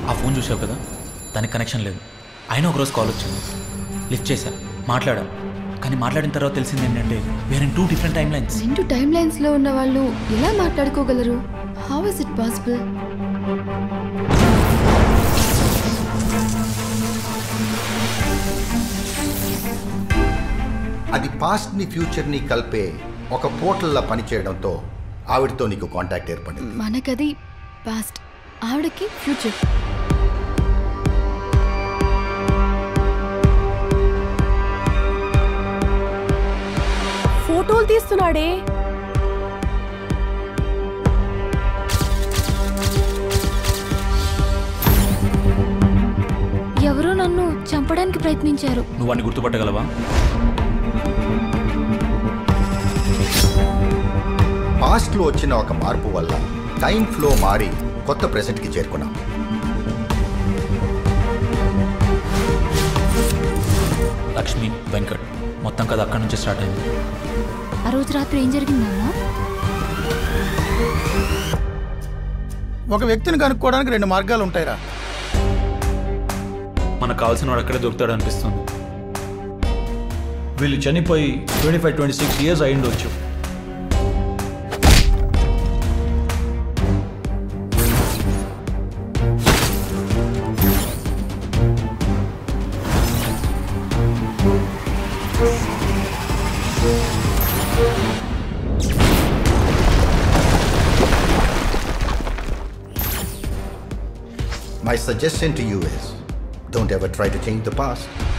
ఆ ఫోన్ చూసావు కదా దానికి కనెక్షన్ లేదు అయినా ఒకరోజు కాల్ వచ్చింది లిఫ్ట్ చేశా మాట్లాడా కానీ మాట్లాడిన తర్వాత తెలిసింది ఏంటంటే వేరే టూ డిఫరెంట్ టైం లైన్స్ రెండు టైం లైన్స్ లో ఉన్న వాళ్ళు ఎలా మాట్లాడుకోగలరు హౌ ఇస్ ఇట్ పాసిబుల్ అది పాస్ట్ని ఫ్యూచర్ని కలిపే ఒక పోర్టల్లా పనిచేయడంతో ఆవిడతో నీకు కాంటాక్ట్ ఏర్పడింది మనకది పాస్ట్ ఆవిడకి ఫ్యూచర్ ఫోటోలు తీస్తున్నాడే ఎవరో నన్ను చంపడానికి ప్రయత్నించారు నువ్వు వాడిని గుర్తుపట్టగలవా పాస్ట్లో వచ్చిన ఒక మార్పు వల్ల టైం ఫ్లో మారి కొత్త ప్రెసెంట్కి చేరుకున్నాం లక్ష్మి వెంకట్ మొత్తం కథ అక్కడి నుంచే స్టార్ట్ అయింది ఆ రోజు రాత్రి ఏం జరిగిందమ్మా ఒక వ్యక్తిని కనుక్కోవడానికి రెండు మార్గాలు ఉంటాయిరా మనకు కావాల్సిన వాడు అక్కడే దొరుకుతాడు అనిపిస్తుంది వీళ్ళు చనిపోయి twenty five twenty six years అయ్యిండొచ్చు My suggestion to you is don't ever try to change the past.